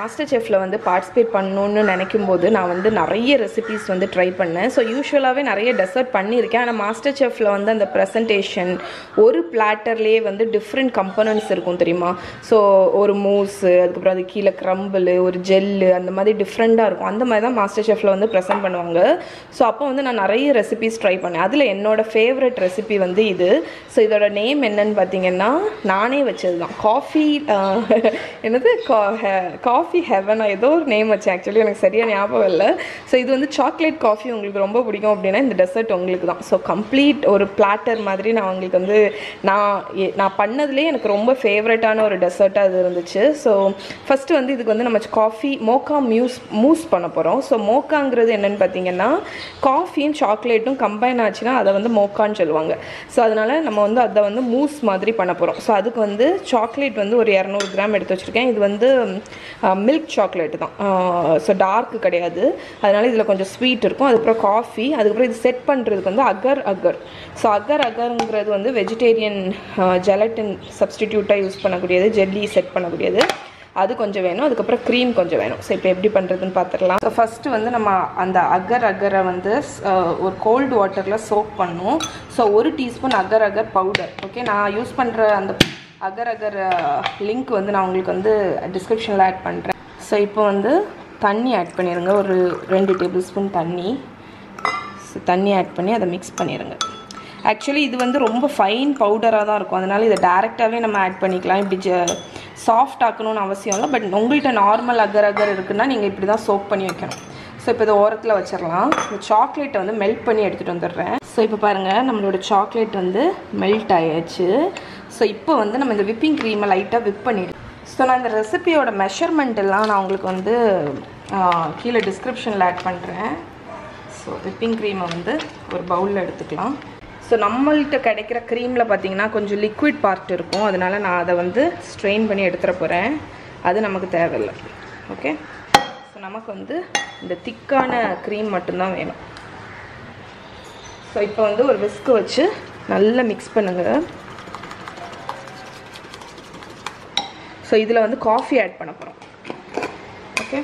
Master செஃப்பில் வந்து participate பண்ணணுன்னு நினைக்கும் போது நான் வந்து நிறைய ரெசிபீஸ் வந்து ட்ரை பண்ணேன் ஸோ யூஸ்வலாகவே நிறைய டெசர்ட் பண்ணியிருக்கேன் ஆனால் மாஸ்டர் செஃப்பில் வந்து அந்த ப்ரெசன்டேஷன் ஒரு பிளாட்டர்லேயே வந்து டிஃப்ரெண்ட் கம்பனன்ட்ஸ் இருக்கும் தெரியுமா ஸோ ஒரு மூஸு அதுக்கப்புறம் அது கீழே க்ரம்பிள் ஒரு ஜெல்லு அந்த மாதிரி டிஃப்ரெண்ட்டாக இருக்கும் அந்த மாதிரி தான் மாஸ்டர் செஃப்பில் வந்து ப்ரெசென்ட் பண்ணுவாங்க ஸோ அப்போ வந்து நான் நிறைய ரெசிபீஸ் ட்ரை பண்ணேன் அதில் என்னோட ஃபேவரட் ரெசிபி வந்து இது ஸோ இதோட நேம் என்னன்னு பார்த்தீங்கன்னா நானே வச்சது தான் காஃபி என்னது காஃபி ஹெவனா ஏதோ ஒரு நேம் வச்சேன் ஆக்சுவலி எனக்கு சரியாக ஞாபகம் இல்லை ஸோ இது வந்து சாக்லேட் காஃபி உங்களுக்கு ரொம்ப பிடிக்கும் அப்படின்னா இந்த டெசர்ட் உங்களுக்கு தான் ஸோ கம்ப்ளீட் ஒரு பிளாட்டர் மாதிரி நான் உங்களுக்கு வந்து நான் எ- நான் பண்ணதுலேயே எனக்கு ரொம்ப ஃபேவரட்டான ஒரு டெசர்ட்டாக இது இருந்துச்சு ஸோ ஃபஸ்ட்டு வந்து இதுக்கு வந்து நம்ம காஃபி மோக்கா மியூஸ் மூஸ் பண்ண போகிறோம் ஸோ மோக்காங்கிறது என்னன்னு பார்த்தீங்கன்னா காஃபியும் சாக்லேட்டும் கம்பைன் ஆச்சுன்னா அதை வந்து மோக்கான்னு சொல்லுவாங்க ஸோ அதனால் நம்ம வந்து அதை வந்து மூஸ் மாதிரி பண்ண போகிறோம் ஸோ அதுக்கு வந்து சாக்லேட் வந்து ஒரு இரநூறு கிராம் எடுத்து வச்சுருக்கேன் இது வந்து மில்க் சாக்லேட் தான் ஸோ டார்க்கு கிடையாது அதனால் இதில் கொஞ்சம் ஸ்வீட் இருக்கும் அதுக்கப்புறம் காஃபி அதுக்கப்புறம் இது செட் பண்ணுறதுக்கு வந்து அகர் அகர் ஸோ அகர் அகருங்கிறது வந்து வெஜிடேரியன் ஜெலட்டின் சப்ஸ்டிடியூட்டாக யூஸ் பண்ணக்கூடியது ஜெல்லி செட் பண்ணக்கூடியது அது கொஞ்சம் வேணும் அதுக்கப்புறம் க்ரீம் கொஞ்சம் வேணும் ஸோ இப்போ எப்படி பண்ணுறதுன்னு பார்த்துடலாம் ஸோ ஃபஸ்ட்டு வந்து நம்ம அந்த அகர் அகரை வந்து அஹ், ஒரு கோல்டு வாட்டரில் சோக் பண்ணும் ஸோ ஒரு teaspoon agar agar powder okay நான் யூஸ் பண்ணுற அந்த அகர் அகர் லிங்க் வந்து நான் உங்களுக்கு வந்து டிஸ்கிரிப்ஷனில் ஆட் பண்ணுறேன் ஸோ இப்போ வந்து தண்ணி ஆட் பண்ணிடுங்க ஒரு ரெண்டு டேபிள் ஸ்பூன் தண்ணி ஸோ தண்ணி ஆட் பண்ணி அதை மிக்ஸ் பண்ணிடுங்க ஆக்சுவலி இது வந்து ரொம்ப ஃபைன் பவுடராக தான் இருக்கும் அதனால இதை டேரெக்டாகவே நம்ம ஆட் பண்ணிக்கலாம் இப்படி ஜ சாஃப்ட் ஆக்கணும்னு அவசியம் இல்லை பட் உங்கள்கிட்ட நார்மல் அகர் அகர் இருக்குன்னா நீங்கள் இப்படி தான் சோக் பண்ணி வைக்கணும் ஸோ இப்போ இதை ஓரத்தில் வச்சிடலாம் இந்த சாக்லேட்டை வந்து மெல்ட் பண்ணி எடுத்துகிட்டு வந்துடுறேன் ஸோ இப்போ பாருங்கள் நம்மளோட சாக்லேட் வந்து மெல்ட் ஆயாச்சு ஸோ இப்போ வந்து நம்ம இந்த விப்பிங் க்ரீமை லைட்டாக விப் பண்ணிடு ஸோ நான் இந்த ரெசிபியோட மெஷர்மெண்ட் எல்லாம் நான் உங்களுக்கு வந்து ஆ, கீழே டிஸ்கிரிப்ஷனில் ஆட் பண்ணுறேன் ஸோ விப்பிங் க்ரீமை வந்து ஒரு பவுலில் எடுத்துக்கலாம் ஸோ நம்மள்கிட்ட கிடைக்கிற க்ரீமில் பார்த்தீங்கன்னா கொஞ்சம் லிக்விட் பார்ட் இருக்கும் அதனால நான் அதை வந்து ஸ்ட்ரெயின் பண்ணி எடுத்துட போகிறேன் அது நமக்கு தேவையில்லை ஓகே ஸோ நமக்கு வந்து இந்த திக்கான க்ரீம் மட்டும்தான் வேணும் ஸோ இப்போ வந்து ஒரு விஸ்க்கு வச்சு நல்லா மிக்ஸ் பண்ணுங்கள் ஸோ இதில் வந்து காஃபி ஆட் பண்ண போகிறோம் ஓகே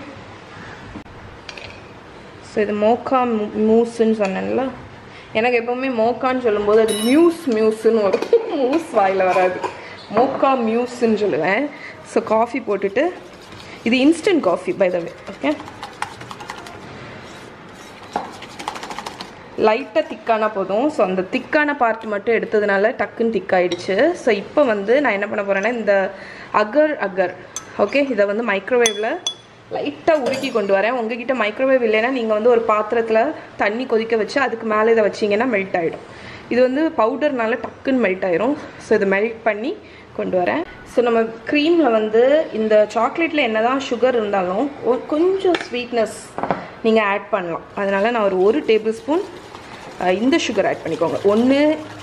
ஸோ இது மோக்கா மூஸ்ன்னு சொன்னேன்ல எனக்கு எப்போவுமே மோக்கான்னு சொல்லும்போது அது மியூஸ் மியூஸ்ன்னு வரும் மூஸ் வாயில் வராது மோக்கா மியூஸ்ன்னு சொல்லுவேன் ஸோ காஃபி போட்டுட்டு இது instant coffee by the way okay லைட்டாக திக்கானா போதும் ஸோ அந்த திக்கான பார்ட் மட்டும் எடுத்ததுனால டக்குன்னு திக்காயிடுச்சு ஸோ இப்போ வந்து நான் என்ன பண்ண போகிறேன்னா இந்த அகர் அகர் ஓகே இதை வந்து மைக்ரோவேவில் லைட்டாக உருக்கி கொண்டு வரேன் உங்ககிட்ட மைக்ரோவேவ் இல்லைன்னா நீங்கள் வந்து ஒரு பாத்திரத்தில் தண்ணி கொதிக்க வச்சு அதுக்கு மேலே இதை வச்சிங்கன்னா மெல்ட் ஆகிடும் இது வந்து பவுடர்னால டக்குன்னு மெல்ட் ஆயிரும் ஸோ இதை மெல்ட் பண்ணி கொண்டு வரேன் ஸோ நம்ம க்ரீமில் வந்து இந்த சாக்லேட்டில் என்னதான் சுகர் இருந்தாலும் ஒ- கொஞ்சம் ஸ்வீட்னஸ் நீங்கள் ஆட் பண்ணலாம் அதனால் நான் ஒரு ஒரு டேபிள் ஸ்பூன் இந்த சுகர் ஆட் பண்ணிக்கோங்க ஒன்று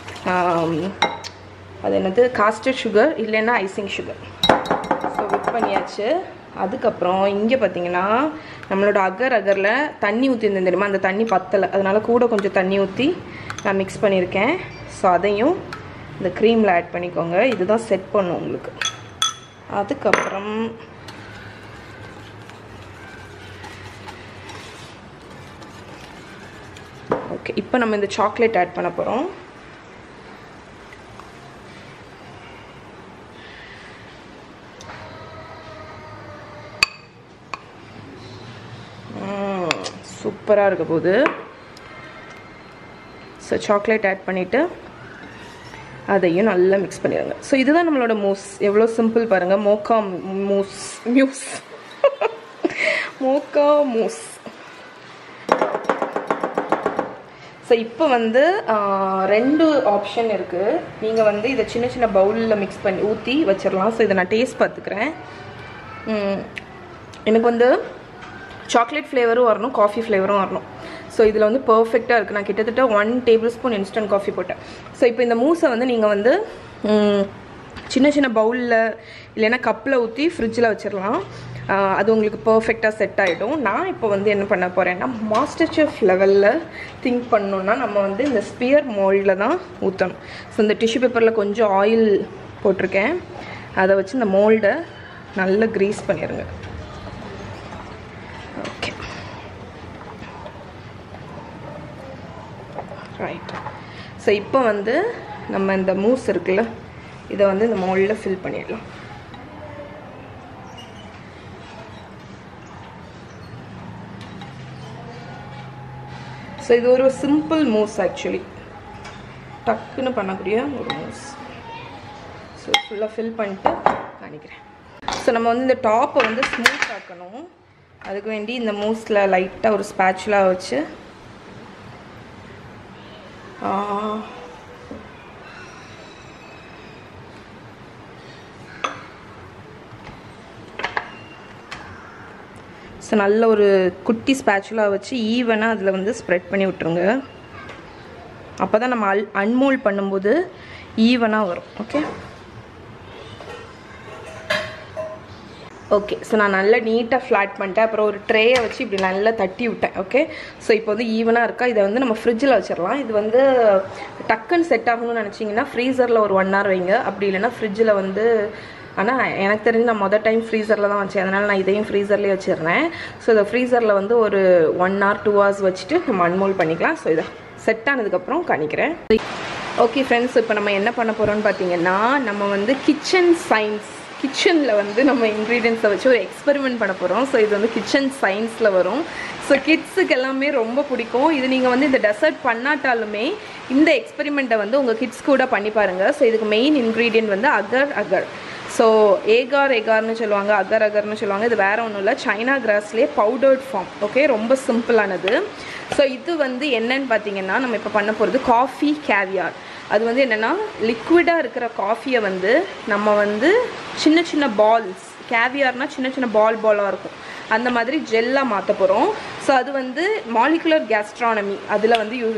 அது என்னது காஸ்டர்ட் சுகர் இல்லைன்னா ஐசிங் சுகர் ஸோ விட் பண்ணியாச்சு அதுக்கப்புறம் இங்கே பார்த்தீங்கன்னா நம்மளோட அகர் அகரில் தண்ணி ஊற்றிருந்தேன் தெரியுமா அந்த தண்ணி பத்தலை அதனால கூட கொஞ்சம் தண்ணி ஊற்றி நான் மிக்ஸ் பண்ணியிருக்கேன் ஸோ அதையும் இந்த க்ரீமில் ஆட் பண்ணிக்கோங்க இதுதான் செட் பண்ணும் உங்களுக்கு அதுக்கப்புறம் ஓகே இப்போ நம்ம இந்த சாக்லேட் ஆட் பண்ண போகிறோம் சூப்பராக இருக்க போகுது ஸோ சாக்லேட் ஆட் பண்ணிவிட்டு அதையும் நல்லா மிக்ஸ் பண்ணிடுங்க ஸோ இதுதான் நம்மளோட மூஸ் எவ்வளோ சிம்பிள் பாருங்கள் mocha mousse mousse mocha mousse so இப்போ வந்து ஆ, ரெண்டு ஆப்ஷன் இருக்குது நீங்கள் வந்து இதை சின்ன சின்ன பவுலில் மிக்ஸ் பண்ணி ஊற்றி வச்சிடலாம் ஸோ இதை நான் டேஸ்ட் பார்த்துக்கிறேன் ம், எனக்கு வந்து சாக்லேட் ஃப்ளேவரும் வரணும் காஃபி ஃப்ளேவரும் வரணும் ஸோ இதில் வந்து பர்ஃபெக்டாக இருக்குது நான் கிட்டத்தட்ட one tablespoon instant coffee போட்டேன் ஸோ இப்போ இந்த மூஸை வந்து நீங்கள் வந்து ம், சின்ன சின்ன பவுலில் இல்லைன்னா கப்பில் ஊற்றி ஃப்ரிட்ஜில் வச்சிடலாம் ஆஹ் அது உங்களுக்கு பர்ஃபெக்டாக செட் ஆகிடும் நான் இப்போ வந்து என்ன பண்ண போகிறேன்னா மாஸ்டர் செஃப் லெவலில் திங்க் பண்ணணுன்னா நம்ம வந்து இந்த ஸ்பியர் மோல்டில் தான் ஊற்றணும் ஸோ இந்த டிஷ்யூ பேப்பரில் கொஞ்சம் ஆயில் போட்டிருக்கேன் அதை வச்சு இந்த மோல்டை நல்லா க்ரீஸ் பண்ணிடுங்க ரைட் ஸோ இப்போ வந்து நம்ம இந்த மூஸ் இருக்குல்ல இதை வந்து இந்த மோல்டில் ஃபில் பண்ணிடலாம் ஸோ இது ஒரு சிம்பிள் மூஸ் ஆக்சுவலி டக்குன்னு பண்ணக்கூடிய ஒரு மூஸ் ஸோ ஃபுல்லாக ஃபில் பண்ணிட்டு காணிக்கிறேன் ஸோ நம்ம வந்து இந்த டாப்பை வந்து ஸ்மூத் ஆக்கணும் அதுக்கு வேண்டி இந்த மூஸில் லைட்டாக ஒரு ஸ்பேச்சுலாக வச்சு ஸோ நல்ல ஒரு குட்டி ஸ்பேச்சுலாக வச்சு ஈவனாக அதில் வந்து ஸ்ப்ரெட் பண்ணி விட்ருங்க அப்போ தான் நம்ம அல் அன்மோல் பண்ணும்போது ஈவனாக வரும் ஓகே ஓகே ஸோ நான் நல்லா நீட்டாக ஃப்ளாட் பண்ணிட்டேன் அப்புறம் ஒரு ட்ரேயை வச்சு இப்படி நல்லா தட்டி விட்டேன் ஓகே ஸோ இப்போ வந்து ஈவனாக இருக்கா இதை வந்து நம்ம ஃப்ரிட்ஜில் வச்சிடலாம் இது வந்து டக்குன்னு செட் ஆகணும்னு நினச்சிங்கன்னா ஃப்ரீசரில் ஒரு ஒன் ஹவர் வைங்க அப்படி இல்லைன்னா ஃப்ரிட்ஜில் வந்து ஆனால் எனக்கு தெரிஞ்சு நான் மொதல் டைம் ஃப்ரீசரில் தான் வச்சேன் அதனால் நான் இதையும் ஃப்ரீசர்லேயே வச்சிடுறேன் ஸோ இதை ஃப்ரீசரில் வந்து ஒரு ஒன் ஹவர் டூ ஹவர்ஸ் வச்சுட்டு நம்ம அன்மோல் பண்ணிக்கலாம் ஸோ இதை செட் ஆனதுக்கப்புறம் காணிக்கிறேன் ஓகே ஃப்ரெண்ட்ஸ் இப்போ நம்ம என்ன பண்ண போகிறோம்னு பார்த்தீங்கன்னா நம்ம வந்து கிச்சன் சயின்ஸ் கிச்சனில் வந்து நம்ம இன்க்ரீடியன்ஸை வச்சு ஒரு எக்ஸ்பெரிமெண்ட் பண்ண போகிறோம் ஸோ இது வந்து கிச்சன் சயின்ஸில் வரும் ஸோ கிட்ஸுக்கு எல்லாமே ரொம்ப பிடிக்கும் இது நீங்கள் வந்து இந்த டெசர்ட் பண்ணாட்டாலுமே இந்த எக்ஸ்பெரிமெண்ட்டை வந்து உங்கள் கிட்ஸ் கூட பண்ணி பாருங்கள் ஸோ இதுக்கு மெயின் இன்க்ரீடியன்ட் வந்து அகர் அகர் ஸோ ஏகார் ஏகார்னு சொல்லுவாங்க அகர் அகர்னு சொல்லுவாங்க இது வேறு ஒன்றும் இல்லை சைனா கிராஸ்லேயே பவுடர்ட் ஃபார்ம் ஓகே ரொம்ப சிம்பிளானது ஸோ இது வந்து என்னன்னு பார்த்தீங்கன்னா நம்ம இப்போ பண்ண போகிறது காஃபி கேவியார் அது வந்து என்னென்னா லிக்விடாக இருக்கிற காஃபியை வந்து நம்ம வந்து சின்ன சின்ன பால்ஸ் கேவியார்னால் சின்ன சின்ன பால் பாலாக இருக்கும் அந்த மாதிரி ஜெல்லாக மாற்ற போகிறோம் ஸோ அது வந்து மாலிகுலர் கேஸ்ட்ரானமி அதில் வந்து யூஸ்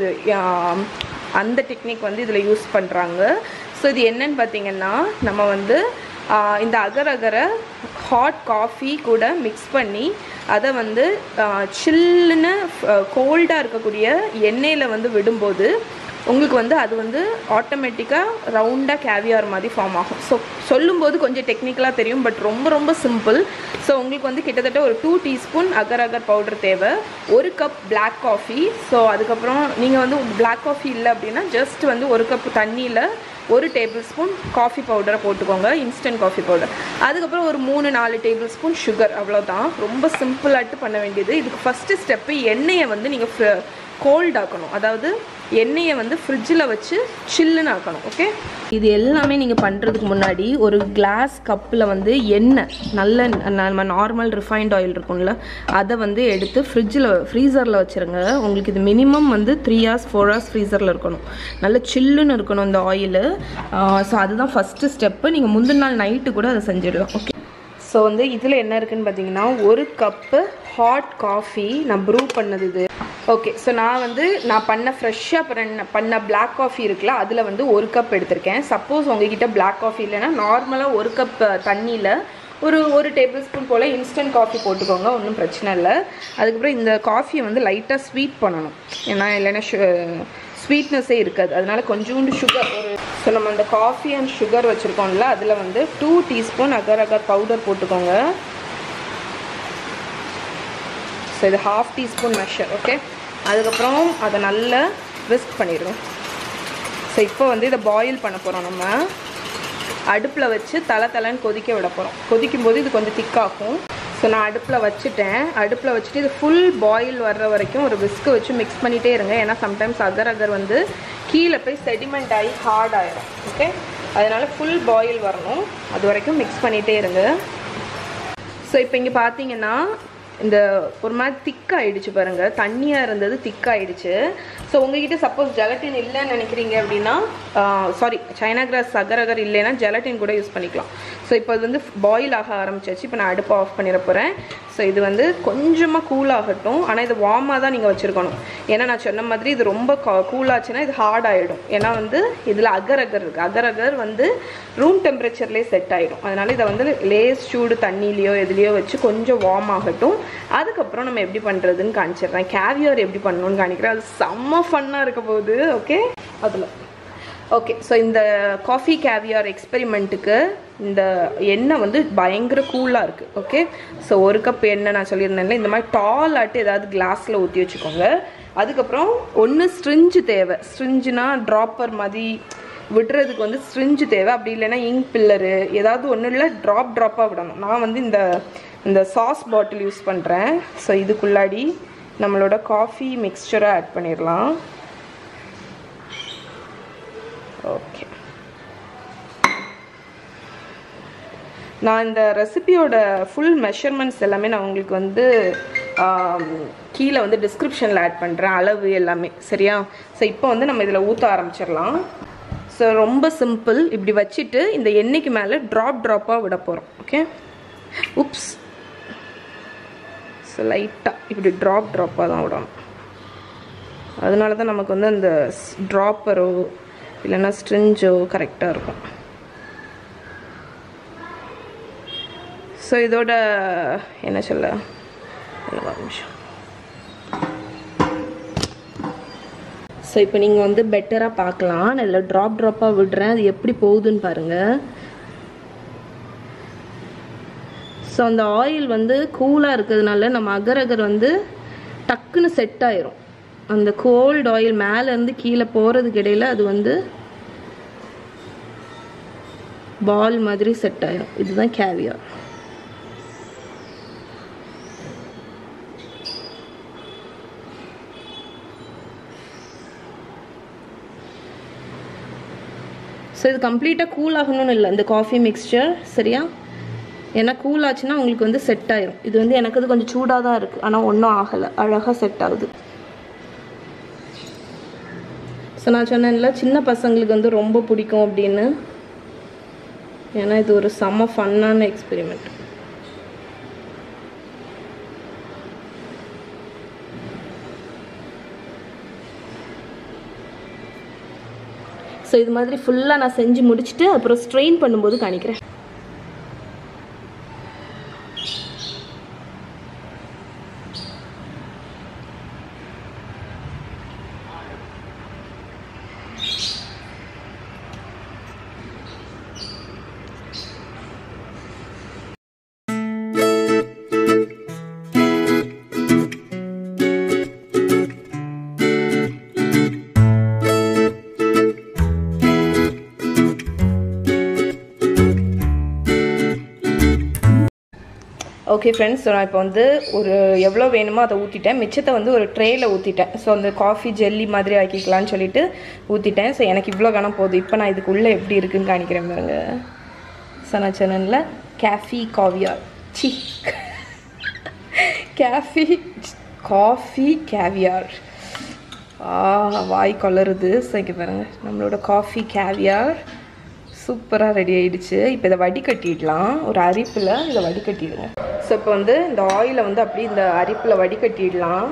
அந்த டெக்னிக் வந்து இதில் யூஸ் பண்ணுறாங்க ஸோ இது என்னன்னு பார்த்தீங்கன்னா நம்ம வந்து இந்த அகர் அகரை ஹாட் காஃபி கூட மிக்ஸ் பண்ணி அதை வந்து சில்லுன்னு கோல்டாக இருக்கக்கூடிய எண்ணெயில் வந்து விடும்போது உங்களுக்கு வந்து அது வந்து ஆட்டோமேட்டிக்காக ரவுண்டாக கேவியார் மாதிரி ஃபார்ம் ஆகும் ஸோ சொல்லும்போது கொஞ்சம் டெக்னிக்கலாக தெரியும் பட் ரொம்ப ரொம்ப சிம்பிள் ஸோ உங்களுக்கு வந்து கிட்டத்தட்ட ஒரு two teaspoon agar agar powder தேவை ஒரு கப் பிளாக் காஃபி ஸோ அதுக்கப்புறம் நீங்கள் வந்து பிளாக் காஃபி இல்லை அப்படின்னா ஜஸ்ட் வந்து ஒரு கப் தண்ணியில் ஒரு டேபிள் ஸ்பூன் காஃபி பவுடரை போட்டுக்கோங்க இன்ஸ்டன்ட் காஃபி பவுடர் அதுக்கப்புறம் ஒரு மூணு நாலு டேபிள் ஸ்பூன் சுகர் அவ்வளோதான் ரொம்ப சிம்பிளாட்டு பண்ண வேண்டியது இதுக்கு ஃபஸ்ட்டு ஸ்டெப்பு எண்ணெயை வந்து நீங்கள் கோல்ட் ஆக்கணும் அதாவது எண்ணெயை வந்து ஃப்ரிட்ஜில் வச்சு சில்லுன்னு ஆக்கணும் ஓகே இது எல்லாமே நீங்கள் பண்ணுறதுக்கு முன்னாடி ஒரு கிளாஸ் கப்பில் வந்து எண்ணெய் நல்ல நம்ம நார்மல் ரிஃபைண்ட் ஆயில் இருக்கும்ல அதை வந்து எடுத்து ஃப்ரிட்ஜில் ஃப்ரீசரில் வச்சுருங்க உங்களுக்கு இது மினிமம் வந்து த்ரீ ஹவர்ஸ் ஃபோர் ஹவர்ஸ் ஃப்ரீசரில் இருக்கணும் நல்ல சில்லுன்னு இருக்கணும் இந்த ஆயிலு ஸோ அதுதான் ஃபஸ்ட்டு ஸ்டெப்பு நீங்கள் முந்தின நாள் நைட்டு கூட அதை செஞ்சிடலாம் ஓகே ஸோ வந்து இதில் என்ன இருக்குன்னு பார்த்தீங்கன்னா ஒரு கப்பு ஹாட் காஃபி நான் ப்ரூ பண்ணது இது ஓகே ஸோ நான் வந்து நான் பண்ண ஃப்ரெஷ்ஷாக பண்ண பண்ண பிளாக் காஃபி இருக்குல்ல அதில் வந்து ஒரு கப் எடுத்திருக்கேன் சப்போஸ் உங்ககிட்ட பிளாக் காஃபி இல்லைன்னா நார்மலாக ஒரு கப் தண்ணியில் ஒரு ஒரு டேபிள் ஸ்பூன் போல் இன்ஸ்டன்ட் காஃபி போட்டுக்கோங்க ஒன்றும் பிரச்சனை இல்லை அதுக்கப்புறம் இந்த காஃபியை வந்து லைட்டாக ஸ்வீட் பண்ணணும் ஏன்னா இல்லைன்னா ஸ்வீட்னஸே இருக்காது அதனால கொஞ்சோண்டு சுகர் ஒரு ஸோ நம்ம அந்த காஃபி அண்ட் சுகர் வச்சுருக்கோம்ல அதில் வந்து two teaspoon agar agar powder போட்டுக்கோங்க ஸோ இது ஹாஃப் டீஸ்பூன் மெஷர் ஓகே அதுக்கப்புறம் அதை நல்லா விஸ்க் பண்ணிடுவோம் ஸோ இப்போ வந்து இதை பாயில் பண்ண போகிறோம் நம்ம அடுப்பில் வச்சு தலை தலைன்னு கொதிக்க விட போகிறோம் கொதிக்கும் போது இது கொஞ்சம் திக்காகும் ஸோ நான் அடுப்பில் வச்சுட்டேன் அடுப்பில் வச்சுட்டு இது ஃபுல் பாயில் வர்ற வரைக்கும் ஒரு விஸ்க்கு வச்சு மிக்ஸ் பண்ணிகிட்டே இருங்க ஏன்னா சம்டைம்ஸ் அகர் அகர் வந்து கீழே போய் செடிமெண்ட் ஆகி ஹார்ட் ஆயிடும் ஓகே அதனால் ஃபுல் பாயில் வரணும் அது வரைக்கும் மிக்ஸ் பண்ணிகிட்டே இருங்க ஸோ இப்போ இங்கே பார்த்தீங்கன்னா இந்த ஒரு மாதிரி திக்காயிடுச்சு பாருங்க தண்ணியாக இருந்தது திக்காயிடுச்சு ஸோ உங்ககிட்ட சப்போஸ் ஜெலட்டின் இல்லைன்னு நினைக்கிறீங்க அப்படின்னா sorry China grass agar agar இல்லைன்னா ஜெலட்டின் கூட யூஸ் பண்ணிக்கலாம் ஸோ இப்போ இது வந்து பாயில் ஆக ஆரம்பிச்சாச்சு இப்போ நான் அடுப்பை ஆஃப் பண்ணிட போகிறேன் ஸோ இது வந்து கொஞ்சமாக கூல் ஆகட்டும் ஆனால் இது வார்மாக தான் நீங்கள் வச்சுருக்கணும் ஏன்னா நான் சொன்ன மாதிரி இது ரொம்ப கூல் ஆச்சுன்னா இது ஹார்ட் ஆகிடும் ஏன்னா வந்து இதில் அகர் அகர் இருக்குது அகர் அகர் வந்து ரூம் டெம்பரேச்சர்லேயே செட் ஆகிடும் அதனால் இதை வந்து லேஸ் சூடு தண்ணியிலையோ எதுலேயோ வச்சு கொஞ்சம் வார்ம் ஆகட்டும் அதுக்கப்புறம் நம்ம எப்படி பண்ணுறதுன்னு காமிச்சிடுறேன் கேவியர் எப்படி பண்ணணும்னு காணிக்கிறேன் அது செம்ம ஃபன்னாக இருக்க போகுது ஓகே அதில் ஓகே ஸோ இந்த காஃபி கேவியார் எக்ஸ்பெரிமெண்ட்டுக்கு இந்த எண்ணெய் வந்து பயங்கர கூலாக இருக்குது ஓகே ஸோ ஒரு கப் எண்ணெய் நான் சொல்லியிருந்தேன்ல இந்த மாதிரி டால் ஆட்டு ஏதாவது கிளாஸில் ஊற்றி வச்சுக்கோங்க அதுக்கப்புறம் ஒன்று ஸ்ட்ரிஞ்சு தேவை ஸ்ட்ரிஞ்சுனா ட்ராப்பர் மாதிரி விடுறதுக்கு வந்து ஸ்ட்ரிஞ்சு தேவை அப்படி இல்லைன்னா இங்க் பில்லரு ஏதாவது ஒன்றும் இல்லை ட்ராப் ட்ராப்பாக விடணும் நான் வந்து இந்த இந்த சாஸ் பாட்டில் யூஸ் பண்ணுறேன் ஸோ இதுக்குள்ளாடி நம்மளோட காஃபி மிக்ஸ்சரை ஆட் பண்ணிடலாம் ஓகே நான் இந்த ரெசிபியோட ஃபுல் மெஷர்மெண்ட்ஸ் எல்லாமே நான் உங்களுக்கு வந்து ஆம், கீழே வந்து டிஸ்கிரிப்ஷனில் ஆட் பண்ணுறேன் அளவு எல்லாமே சரியா ஸோ இப்போ வந்து நம்ம இதில் ஊற்ற ஆரம்பிச்சிடலாம் ஸோ ரொம்ப சிம்பிள் இப்படி வச்சுட்டு இந்த எண்ணெய்க்கு மேலே ட்ராப் ட்ராப்பாக விட போகிறோம் ஓகே உப்ஸ் ஸோ லைட்டாக இப்படி ட்ராப் ட்ராப்பாக தான் விடணும் அதனால தான் நமக்கு வந்து அந்த ட்ராப்பரோ இல்லைன்னா ஸ்ட்ரிஞ்சோ கரெக்டாக இருக்கும் ஸோ இதோட என்ன சொல்ல ஒரு நிமிஷம் ஸோ இப்போ நீங்கள் வந்து பெட்டராக பார்க்கலாம் நான் இதில் ட்ராப் ட்ராப்பாக விடுறேன் அது எப்படி போகுதுன்னு பாருங்கள் ஸோ அந்த ஆயில் வந்து கூலாக இருக்கிறதுனால நம்ம அகர் அகர் வந்து டக்குன்னு செட் ஆயிரும் அந்த கோல்டு ஆயில் மேலேருந்து கீழே போகிறதுக்கு இடையில அது வந்து பால் மாதிரி செட் ஆயிரும் இதுதான் கேவியர் ஸோ இது கம்ப்ளீட்டாக கூல் ஆகணும்னு இல்லை இந்த காஃபி மிக்ஸ்சர் சரியா ஏன்னா கூல் ஆச்சுன்னா உங்களுக்கு வந்து செட் ஆயிரும் இது வந்து எனக்கு அது கொஞ்சம் சூடாக தான் இருக்குது ஆனால் ஒன்றும் ஆகலை அழகாக செட் ஆகுது ஸோ நான் சொன்னேன்ல சின்ன பசங்களுக்கு வந்து ரொம்ப பிடிக்கும் அப்படின்னு ஏன்னா இது ஒரு செம்ம ஃபன்னான எக்ஸ்பெரிமெண்ட் ஸோ இது மாதிரி ஃபுல்லாக நான் செஞ்சு முடிச்சுட்டு அப்புறம் ஸ்ட்ரெயின் பண்ணும்போது காணிக்கிறேன் ஓகே ஃப்ரெண்ட்ஸ் ஸோ நான் இப்போ வந்து ஒரு எவ்வளோ வேணுமோ அதை ஊற்றிட்டேன் மிச்சத்தை வந்து ஒரு ட்ரேயில் ஊற்றிட்டேன் ஸோ அந்த காஃபி ஜெல்லி மாதிரி ஆக்கிக்கலாம்னு சொல்லிட்டு ஊற்றிட்டேன் ஸோ எனக்கு இவ்வளோ கணம் போதும் இப்போ நான் இதுக்குள்ளே எப்படி இருக்குன்னு காணிக்கிறேன் பாருங்க ஸோ நான் சொன்னேன்ல கேஃபி காவியார் சி கேஃபி காஃபி கேவியார் ஆ வாய் கொளருது ஸோ இங்கே பாருங்க நம்மளோட காஃபி கேவியார் சூப்பராக ரெடி ஆயிடுச்சு இப்போ இதை வடிகட்டிடலாம் ஒரு அரிப்பில் இதை வடிகட்டிடுங்க ஸோ இப்போ வந்து இந்த ஆயிலை வந்து அப்படியே இந்த அரிப்பில் வடிகட்டிடலாம்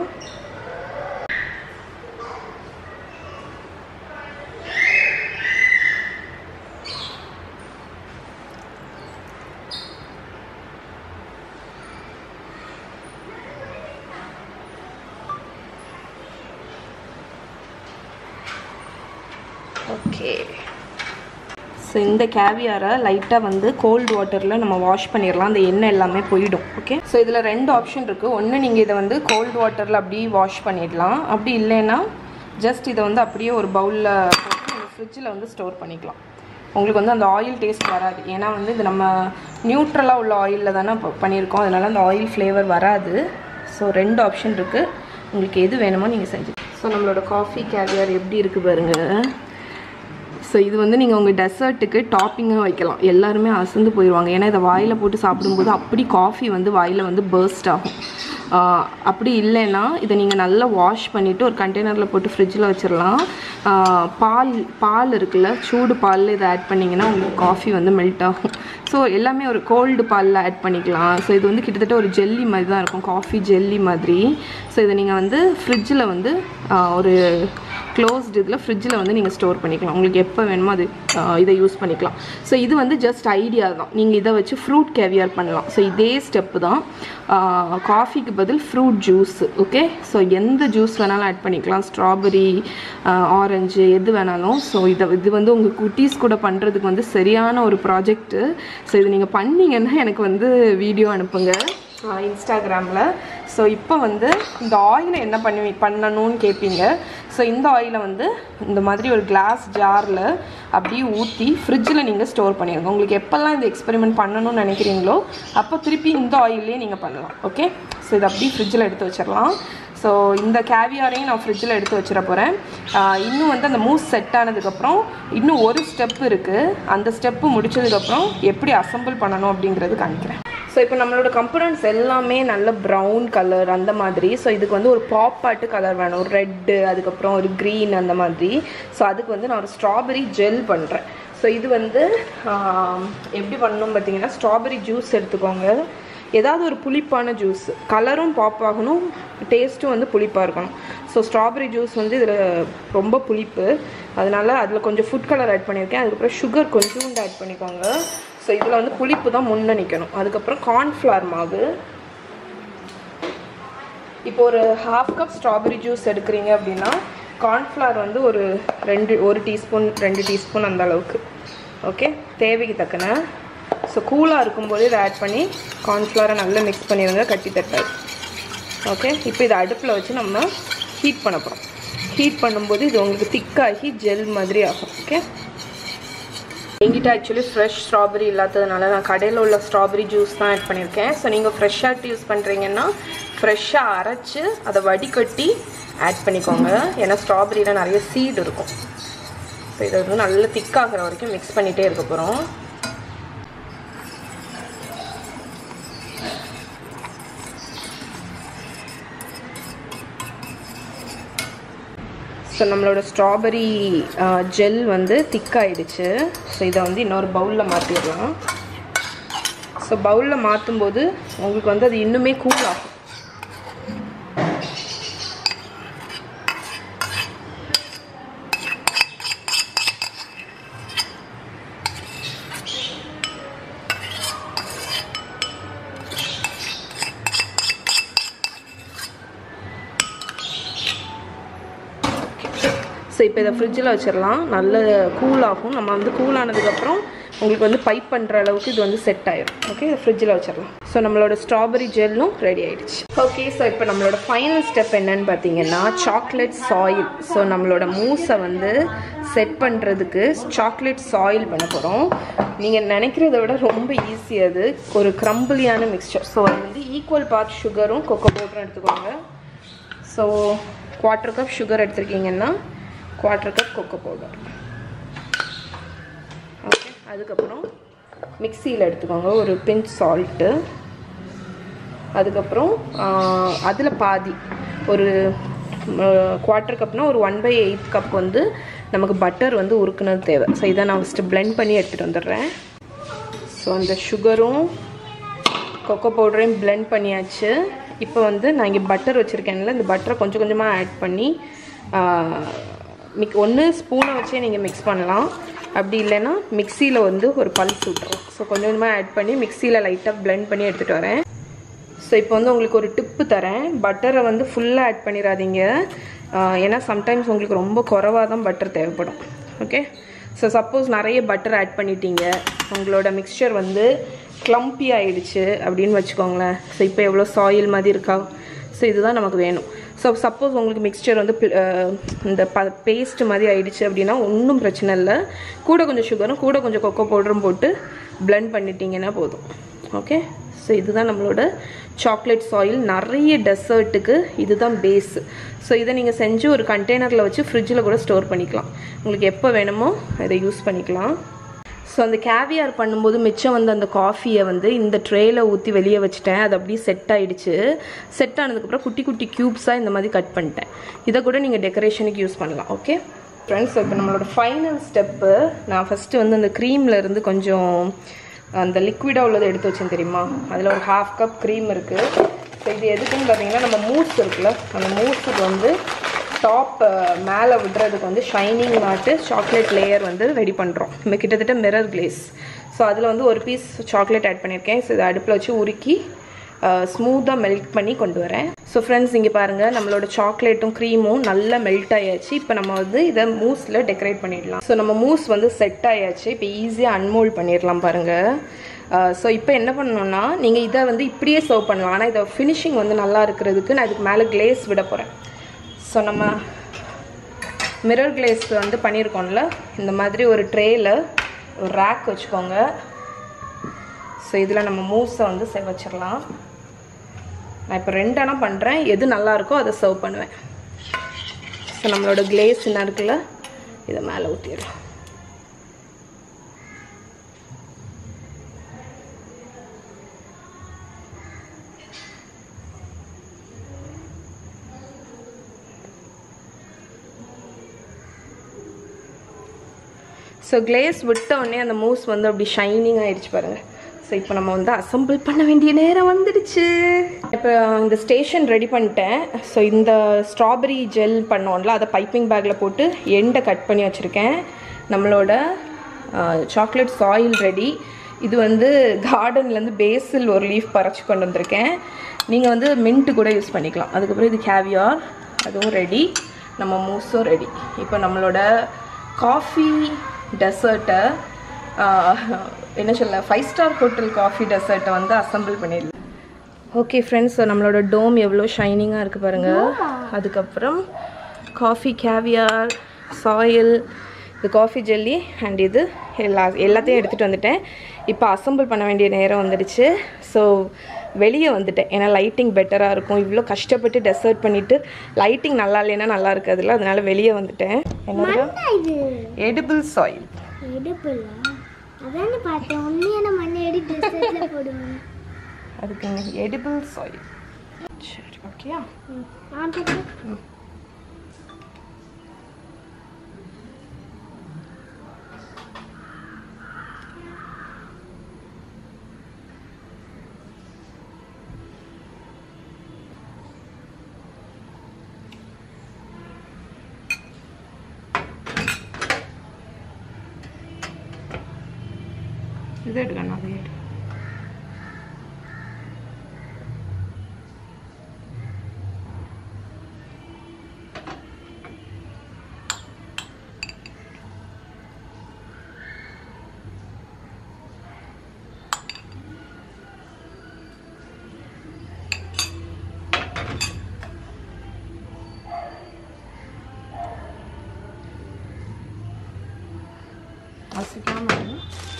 ஓகே ஸோ இந்த கேவியாரை லைட்டாக வந்து கோல்டு வாட்டரில் நம்ம வாஷ் பண்ணிடலாம் அந்த எண்ணெய் எல்லாமே போயிடும் ஓகே ஸோ இதில் ரெண்டு ஆப்ஷன் இருக்குது ஒன்று நீங்கள் இதை வந்து கோல்டு வாட்டரில் அப்படியே வாஷ் பண்ணிடலாம் அப்படி இல்லைன்னா ஜஸ்ட் இதை வந்து அப்படியே ஒரு பவுலில் போட்டு நீங்கள் ஃப்ரிட்ஜில் வந்து ஸ்டோர் பண்ணிக்கலாம் உங்களுக்கு வந்து அந்த ஆயில் டேஸ்ட் வராது ஏன்னா வந்து இது நம்ம நியூட்ரலாக உள்ள ஆயிலில் தானே ப- பண்ணியிருக்கோம் அதனால அந்த ஆயில் ஃப்ளேவர் வராது ஸோ ரெண்டு ஆப்ஷன் இருக்குது உங்களுக்கு எது வேணுமோ நீங்கள் செஞ்சு ஸோ நம்மளோட காஃபி கேவியார் எப்படி இருக்குது பாருங்கள் ஸோ இது வந்து நீங்கள் உங்கள் டெசர்ட்டுக்கு டாப்பிங்காக வைக்கலாம் எல்லாருமே அசந்து போயிடுவாங்க ஏன்னா இதை வாயில் போட்டு சாப்பிடும்போது அப்படி காஃபி வந்து வாயில் வந்து பர்ஸ்ட் ஆகும் ஆஹ் அப்படி இல்லைன்னா இதை நீங்கள் நல்லா வாஷ் பண்ணிவிட்டு ஒரு கண்டெய்னரில் போட்டு ஃப்ரிட்ஜில் வச்சிடலாம் ஆஹ் பால் பால் இருக்குல்ல சூடு பாலில் இதை ஆட் பண்ணிங்கன்னா உங்களுக்கு காஃபி வந்து மெல்ட் ஆகும் ஸோ எல்லாமே ஒரு கோல்டு பாலில் ஆட் பண்ணிக்கலாம் ஸோ இது வந்து கிட்டத்தட்ட ஒரு ஜெல்லி மாதிரி தான் இருக்கும் காஃபி ஜெல்லி மாதிரி ஸோ இதை நீங்கள் வந்து ஃப்ரிட்ஜில் வந்து ஆஹ் ஒரு க்ளோஸ்டு இதில் ஃப்ரிட்ஜில் வந்து நீங்கள் ஸ்டோர் பண்ணிக்கலாம் உங்களுக்கு எப்போ வேணுமோ அது ஆஹ் இதை யூஸ் பண்ணிக்கலாம் ஸோ இது வந்து ஜஸ்ட் ஐடியா தான் நீங்கள் இதை வச்சு ஃப்ரூட் கேவியர் பண்ணலாம் ஸோ இதே ஸ்டெப்பு தான் காஃபிக்கு பதில் ஃப்ரூட் ஜூஸ் ஓகே ஸோ எந்த ஜூஸ் வேணாலும் ஆட் பண்ணிக்கலாம் ஸ்ட்ராபெரி ஆரஞ்சு எது வேணாலும் ஸோ இதை இது வந்து உங்கள் குட்டீஸ் கூட பண்ணுறதுக்கு வந்து சரியான ஒரு ப்ராஜெக்ட்டு ஸோ இது நீங்கள் பண்ணீங்கன்னா எனக்கு வந்து வீடியோ அனுப்புங்க இன்ஸ்டாகிராமில் ஸோ இப்போ வந்து இந்த ஆயிலை என்ன பண்ணி பண்ணணும்னு கேட்பீங்க ஸோ இந்த ஆயிலை வந்து இந்த மாதிரி ஒரு கிளாஸ் ஜாரில் அப்படியே ஊற்றி ஃப்ரிட்ஜில் நீங்கள் ஸ்டோர் பண்ணிடுங்க உங்களுக்கு எப்போல்லாம் இந்த எக்ஸ்பெரிமெண்ட் பண்ணணும்னு நினைக்கிறீங்களோ அப்போ திருப்பி இந்த ஆயிலே நீங்கள் பண்ணலாம் ஓகே ஸோ இதை அப்படியே ஃப்ரிட்ஜில் எடுத்து வச்சிடலாம் ஸோ இந்த கேவியாரையும் நான் ஃப்ரிட்ஜில் எடுத்து வச்சிட போகிறேன் இன்னும் வந்து அந்த மூஸ் செட் ஆனதுக்கப்புறம் இன்னும் ஒரு ஸ்டெப் இருக்குது அந்த ஸ்டெப்பு முடிச்சதுக்கப்புறம் எப்படி அசம்பிள் பண்ணணும் அப்படிங்கிறது காமிக்கிறேன் ஸோ இப்போ நம்மளோட கம்பனன்ட்ஸ் எல்லாமே நல்ல ப்ரௌன் கலர் அந்த மாதிரி ஸோ இதுக்கு வந்து ஒரு பாப்பாட்டு கலர் வேணும் ஒரு ரெட்டு அதுக்கப்புறம் ஒரு க்ரீன் அந்த மாதிரி ஸோ அதுக்கு வந்து நான் ஒரு ஸ்ட்ராபெரி ஜெல் பண்ணுறேன் ஸோ இது வந்து ஆம், எப்படி பண்ணணும் பார்த்தீங்கன்னா ஸ்ட்ராபெரி ஜூஸ் எடுத்துக்கோங்க ஏதாவது ஒரு புளிப்பான ஜூஸ் கலரும் பாப் ஆகணும் டேஸ்ட்டும் வந்து புளிப்பாக இருக்கணும் ஸோ ஸ்ட்ராபெரி ஜூஸ் வந்து இதில் ரொம்ப புளிப்பு அதனால அதில் கொஞ்சம் ஃபுட் கலர் ஆட் பண்ணியிருக்கேன் அதுக்கப்புறம் சுகர் கொஞ்சோண்டு ஆட் பண்ணிக்கோங்க ஸோ இதில் வந்து புளிப்பு தான் முன்ன நிற்கணும் அதுக்கப்புறம் கார்ன்ஃப்ளவர் மாவு இப்போ ஒரு ஹாஃப் கப் ஸ்ட்ராபெரி ஜூஸ் எடுக்கிறீங்க அப்படின்னா கார்ன்ஃப்ளவர் வந்து ஒரு ரெண்டு ஒரு டீஸ்பூன் ரெண்டு டீஸ்பூன் அந்த அளவுக்கு ஓகே தேவைக்கு தக்கன ஸோ கூலாக இருக்கும்போது இதை ஆட் பண்ணி கார்ன்ஃப்ளவரை நல்லா மிக்ஸ் பண்ணிடுங்க கட்டி தட்டாது ஓகே இப்போ இதை அடுப்பில் வச்சு நம்ம ஹீட் பண்ண போகிறோம் ஹீட் பண்ணும்போது இது உங்களுக்கு திக்காகி ஜெல் மாதிரி ஆகும் ஓகே எங்கிட்ட ஆக்சுவலி ஃப்ரெஷ் ஸ்ட்ராபெரி இல்லாததுனால நான் கடையில் உள்ள ஸ்ட்ராபெரி ஜூஸ் தான் ஆட் பண்ணியிருக்கேன் ஸோ நீங்கள் ஃப்ரெஷ்ஷாக யூஸ் பண்ணுறீங்கன்னா ஃப்ரெஷ்ஷாக அரைச்சி அதை வடிகட்டி ஆட் பண்ணிக்கோங்க ஏன்னா ஸ்ட்ராபெரியில் நிறைய சீடு இருக்கும் ஸோ இதை வந்து நல்லா திக்காகிற வரைக்கும் மிக்ஸ் பண்ணிகிட்டே இருக்க போகிறோம் ஸோ நம்மளோட ஸ்ட்ராபெரி ஜெல் வந்து திக்காயிடுச்சு ஸோ இதை வந்து இன்னொரு பவுலில் மாற்றிடலாம் ஸோ பவுலில் மாற்றும் போது உங்களுக்கு வந்து அது இன்னுமே கூல் ஆகும் ஸோ இப்போ இதை ஃப்ரிட்ஜில் வச்சிடலாம் நல்ல கூல் ஆகும் நம்ம வந்து கூல் ஆனதுக்கப்புறம் உங்களுக்கு வந்து பைப் பண்ணுற அளவுக்கு இது வந்து செட் ஆயிடும் ஓகே இதை ஃப்ரிட்ஜில் வச்சிடலாம் ஸோ நம்மளோட ஸ்ட்ராபெரி ஜெல்லும் ரெடி ஆயிடுச்சு ஓகே ஸோ இப்போ நம்மளோட ஃபைனல் ஸ்டெப் என்னன்னு பார்த்தீங்கன்னா சாக்லேட் சாயில் ஸோ நம்மளோட மூஸை வந்து செட் பண்ணுறதுக்கு சாக்லேட் சாயில் பண்ண போகிறோம் நீங்கள் நினைக்கிறத விட ரொம்ப ஈஸி அது ஒரு க்ரம்பிளியான மிக்ஸ்சர் ஸோ அது வந்து ஈக்குவல் பார்ட் சுகரும் கொக்கோ பவுடரும் எடுத்துக்கோங்க ஸோ குவார்ட்டர் கப் சுகர் எடுத்திருக்கீங்கன்னா quarter cup cocoa powder okay அதுக்கப்புறம் மிக்சியில் எடுத்துக்கோங்க ஒரு பிஞ்ச் சால்ட்டு அதுக்கப்புறம் அதில் பாதி ஒரு குவார்ட்டர் கப்னால் ஒரு ஒன் பை எயிட் கப் வந்து நமக்கு பட்டர் வந்து உருக்குனது தேவை ஸோ இதை நான் ஃபஸ்ட்டு பிளெண்ட் பண்ணி எடுத்துகிட்டு வந்துடுறேன் ஸோ அந்த சுகரும் கொக்கோ பவுடரையும் பிளெண்ட் பண்ணியாச்சு இப்போ வந்து நான் இங்கே பட்டர் வச்சுருக்கேன்ல இந்த பட்டரை கொஞ்சம் கொஞ்சமாக ஆட் பண்ணி மிக் ஒன்று ஸ்பூனை வச்சே நீங்கள் மிக்ஸ் பண்ணலாம் அப்படி இல்லைன்னா மிக்சியில் வந்து ஒரு பல்ஸ் விட்டுரும் ஸோ கொஞ்சம் கொஞ்சமாக ஆட் பண்ணி மிக்சியில் லைட்டாக பிளெண்ட் பண்ணி எடுத்துகிட்டு வரேன் ஸோ இப்போ வந்து உங்களுக்கு ஒரு டிப்பு தரேன் பட்டரை வந்து ஃபுல்லாக ஆட் பண்ணிடாதீங்க ஆஹ் ஏன்னா சம்டைம்ஸ் உங்களுக்கு ரொம்ப குறவாக தான் பட்டர் தேவைப்படும் ஓகே ஸோ சப்போஸ் நிறைய பட்டர் ஆட் பண்ணிட்டீங்க உங்களோட மிக்சர் வந்து க்ளம்பி ஆயிடுச்சு அப்படின்னு வச்சுக்கோங்களேன் ஸோ இப்போ எவ்வளோ சாயில் மாதிரி இருக்கா ஸோ இதுதான் நமக்கு வேணும் ஸோ சப்போஸ் உங்களுக்கு மிக்சர் வந்து pl- ஆஹ் இந்த ப பேஸ்ட் மாதிரி ஆயிடுச்சு அப்படின்னா ஒன்றும் பிரச்சனை இல்லை கூட கொஞ்சம் சுகரும் கூட கொஞ்சம் கொக்கோ பவுடரும் போட்டு blend பண்ணிட்டீங்கன்னா போதும் ஓகே ஸோ இதுதான் நம்மளோட சாக்லேட் சாயில் நிறைய டெசர்ட்டுக்கு இதுதான் பேஸ் ஸோ இதை நீங்கள் செஞ்சு ஒரு கண்டெய்னரில் வச்சு ஃப்ரிட்ஜில் கூட ஸ்டோர் பண்ணிக்கலாம் உங்களுக்கு எப்போ வேணுமோ இதை யூஸ் பண்ணிக்கலாம் ஸோ அந்த கேவியார் பண்ணும்போது மிச்சம் வந்து அந்த காஃபியை வந்து இந்த ட்ரேயில் ஊற்றி வெளியே வச்சுட்டேன் அது அப்படியே செட் ஆயிடுச்சு செட் ஆனதுக்கப்புறம் குட்டி குட்டி க்யூப்ஸாக இந்த மாதிரி கட் பண்ணிட்டேன் இதை கூட நீங்கள் டெக்கரேஷனுக்கு யூஸ் பண்ணலாம் ஓகே ஃப்ரெண்ட்ஸ் இப்போ நம்மளோட ஃபைனல் ஸ்டெப்பு நான் ஃபஸ்ட்டு வந்து அந்த க்ரீமில் இருந்து கொஞ்சம் அந்த லிக்விடாக உள்ளதை எடுத்து வச்சேன் தெரியுமா அதில் ஒரு ஹாஃப் கப் க்ரீம் இருக்குது ஸோ இது எதுக்குன்னு பார்த்தீங்கன்னா நம்ம மூஸ் இருக்குல்ல அந்த மூஸுக்கு வந்து டாப் மேலே விடுறதுக்கு வந்து ஷைனிங் நாட்டு சாக்லேட் லேயர் வந்து ரெடி பண்ணுறோம் நம்ம கிட்டத்தட்ட மிரர் கிளேஸ் ஸோ அதில் வந்து ஒரு பீஸ் சாக்லேட் ஆட் பண்ணியிருக்கேன் ஸோ இதை அடுப்பில் வச்சு உருக்கி ஸ்மூத்தாக மெல்ட் பண்ணி கொண்டு வரேன் ஸோ ஃப்ரெண்ட்ஸ் இங்கே பாருங்கள் நம்மளோட சாக்லேட்டும் க்ரீமும் நல்லா மெல்ட் ஆயாச்சு இப்போ நம்ம வந்து இதை மூஸில் டெக்கரேட் பண்ணிடலாம் ஸோ நம்ம மூஸ் வந்து செட் ஆயாச்சு இப்போ ஈஸியாக அன்மோல்ட் பண்ணிடலாம் பாருங்கள் ஸோ இப்போ என்ன பண்ணணும்னா நீங்கள் இதை வந்து இப்படியே சர்வ் பண்ணலாம் ஆனால் இதை ஃபினிஷிங் வந்து நல்லா இருக்கிறதுக்கு நான் இதுக்கு மேலே கிளேஸ் விட போகிறேன் ஸோ நம்ம மிரர் கிளேஸ் வந்து பண்ணியிருக்கோம்ல இந்த மாதிரி ஒரு ட்ரேயில் ஒரு ரேக் வச்சுக்கோங்க ஸோ இதில் நம்ம மூவ்ஸை வந்து செ வச்சிடலாம் நான் இப்போ ரெண்டெண்ணா பண்ணுறேன் எது நல்லா இருக்கோ அதை சர்வ் பண்ணுவேன் ஸோ நம்மளோட கிளேஸ் என்ன இருக்குல்ல இதை மேலே ஊற்றிடலாம் ஸோ கிளேஸ் விட்ட உடனே அந்த மூஸ் வந்து அப்படி ஷைனிங் ஆயிடுச்சு பாருங்க ஸோ இப்போ நம்ம வந்து அசம்பிள் பண்ண வேண்டிய நேரம் வந்துடுச்சு இப்போ இந்த ஸ்டேஷன் ரெடி பண்ணிட்டேன் ஸோ இந்த ஸ்ட்ராபெரி ஜெல் பண்ணோம்ல அதை பைப்பிங் பேக்கில் போட்டு எண்டை கட் பண்ணி வச்சுருக்கேன் நம்மளோட சாக்லேட் சாயில் ரெடி இது வந்து கார்டன்லேருந்து பேசில் ஒரு லீஃப் பறிச்சு கொண்டு வந்திருக்கேன் நீங்கள் வந்து மின்ட்டு கூட யூஸ் பண்ணிக்கலாம் அதுக்கப்புறம் இது கேவியார் அதுவும் ரெடி நம்ம மூஸும் ரெடி இப்போ நம்மளோட காஃபி டெசர்ட்டை என்ன சொல்ல ஃபைவ் ஸ்டார் ஹோட்டல் காஃபி டெசர்ட்டை வந்து அசம்பிள் பண்ணிடலாம் ஓகே ஃப்ரெண்ட்ஸ் ஸோ நம்மளோட டோம் எவ்வளோ ஷைனிங்காக இருக்குது பாருங்கள் அதுக்கப்புறம் காஃபி கேவியார் சாயில் இது காஃபி ஜெல்லி அண்ட் இது எல்லா எல்லாத்தையும் எடுத்துகிட்டு வந்துட்டேன் இப்போ அசம்பிள் பண்ண வேண்டிய நேரம் வந்துடுச்சு ஸோ வெளியே வந்துட்டேன் ஏன்னா லைட்டிங் பெட்டராக இருக்கும் இவ்வளோ கஷ்டப்பட்டு டெசர்ட் பண்ணிவிட்டு லைட்டிங் நல்லா இல்லைன்னா நல்லா இருக்காதுல்ல அதனால வெளியே வந்துட்டேன் என்னது இது எடிபிள் சாயில் எடுப்பில்ல அதானே பார்த்தேன் உண்மையான மண்ணை எடுத்து டெசர்ட்ல போடுவேன் அதுக்கு எடிபிள் சாயில் சரி ஓகேயா ஆட்டுக்கு இது எடுக்கணும் அதை எடு அசிக்காம இரு.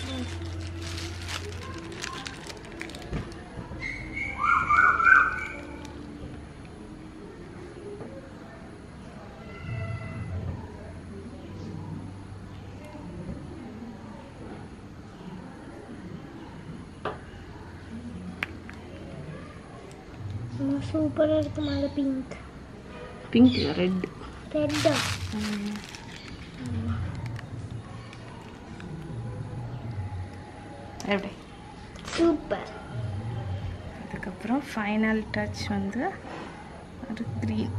சூப்பராக இருக்கு மேலே பிங்க் பிங்க் ரெட் ரெட்டா எப்படி சூப்பர் அதுக்கப்புறம் ஃபைனல் டச் வந்து ஒரு க்ரீன்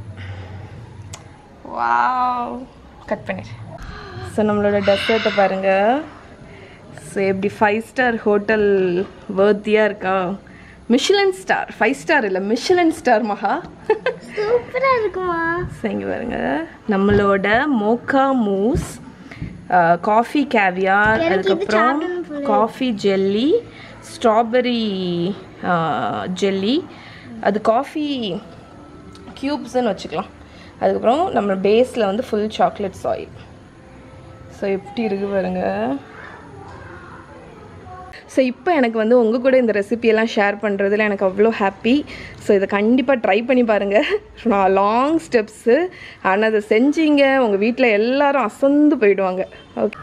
வாவ் கட் பண்ணிடு ஸோ நம்மளோட டெசர்ட்டை பாருங்கள் ஸோ எப்படி ஃபைவ் ஸ்டார் ஹோட்டல் வேர்த்தியாக இருக்கா மிஷிலன் ஸ்டார் ஃபைவ் ஸ்டார் இல்லை மிஷிலன் ஸ்டார் மகா சூப்பராக இருக்குமா ஸோ இங்கே பாருங்க நம்மளோட மோக்கா மூஸ் காஃபி கேவியார் எனக்கு இது அதுக்கப்புறம் சாப்பிடணும் போல காஃபி ஜெல்லி ஸ்ட்ராபெரி ஜெல்லி அது காஃபி க்யூப்ஸ்ன்னு வச்சுக்கலாம் அதுக்கப்புறம் நம்ம பேஸில் வந்து ஃபுல் சாக்லேட் சாயில் ஸோ எப்படி இருக்கு பாருங்க ஸோ இப்போ எனக்கு வந்து உங்கள் கூட இந்த ரெசிபியெல்லாம் ஷேர் பண்ணுறதுல எனக்கு அவ்வளோ ஹாப்பி ஸோ இதை கண்டிப்பாக ட்ரை பண்ணி பாருங்கள் நான் லாங் ஸ்டெப்ஸு ஆனால் அதை செஞ்சீங்க உங்கள் வீட்டில் எல்லாரும் அசந்து போயிடுவாங்க ஓகே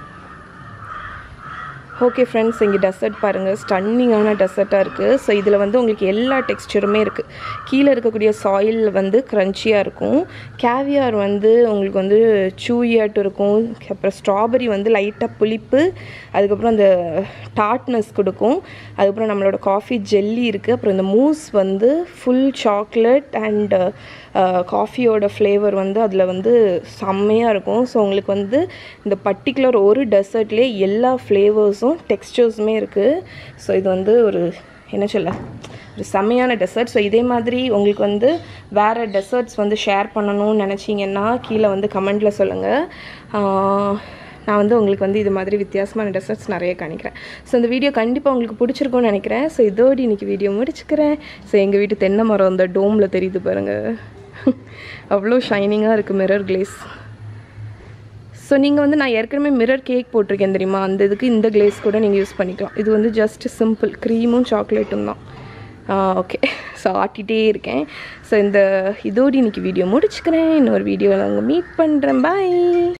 ஓகே ஃப்ரெண்ட்ஸ் இங்கே டெசர்ட் பாருங்கள் ஸ்டன்னிங்கான டெசர்ட்டாக இருக்குது ஸோ இதில் வந்து உங்களுக்கு எல்லா டெக்ஸ்சருமே இருக்குது கீழே இருக்கக்கூடிய சாயில் வந்து க்ரன்ச்சியாக இருக்கும் கேவியார் வந்து உங்களுக்கு வந்து சூயாட்டு இருக்கும் அப்புறம் ஸ்ட்ராபெரி வந்து லைட்டாக புளிப்பு அதுக்கப்புறம் அந்த டார்ட்னஸ் கொடுக்கும் அதுக்கப்புறம் நம்மளோட காஃபி ஜெல்லி இருக்குது அப்புறம் இந்த மூஸ் வந்து ஃபுல் சாக்லேட் அண்ட் காஃபியோட ஃப்ளேவர் வந்து அதில் வந்து செம்மையாக இருக்கும் ஸோ உங்களுக்கு வந்து இந்த பர்டிகுலர் ஒரு டெசர்ட்லேயே எல்லா ஃப்ளேவர்ஸும் டெக்ஸ்டர்ஸுமே இருக்குது ஸோ இது வந்து ஒரு என்ன சொல்ல ஒரு செம்மையான டெசர்ட் ஸோ இதே மாதிரி உங்களுக்கு வந்து வேறு டெசர்ட்ஸ் வந்து ஷேர் பண்ணணும்னு நினச்சிங்கன்னா கீழே வந்து கமெண்ட்டில் சொல்லுங்கள் நான் வந்து உங்களுக்கு வந்து இது மாதிரி வித்தியாசமான டெசர்ட்ஸ் நிறைய காணிக்கிறேன் ஸோ இந்த வீடியோ கண்டிப்பாக உங்களுக்கு பிடிச்சிருக்கும்னு நினைக்கிறேன் ஸோ இதோடு இன்றைக்கி வீடியோ முடிச்சுக்கிறேன் ஸோ எங்கள் வீட்டு தென்னை மரம் அந்த டோமில் தெரியுது பாருங்கள் அவ்வளோ ஷைனிங்காக இருக்குது மிரர் கிளேஸ் ஸோ நீங்கள் வந்து நான் ஏற்கனவே மிரர் கேக் போட்டிருக்கேன் தெரியுமா அந்த இதுக்கு இந்த கிளேஸ் கூட நீங்கள் யூஸ் பண்ணிக்கலாம் இது வந்து ஜஸ்ட் சிம்பிள் க்ரீமும் சாக்லேட்டும் தான் ஓகே ஸோ ஆட்டிகிட்டே இருக்கேன் ஸோ இந்த இதோடு இன்னைக்கு வீடியோ முடிச்சுக்கிறேன் இன்னொரு வீடியோவில் உங்கள் மீட் பண்ணுறேன் பாய்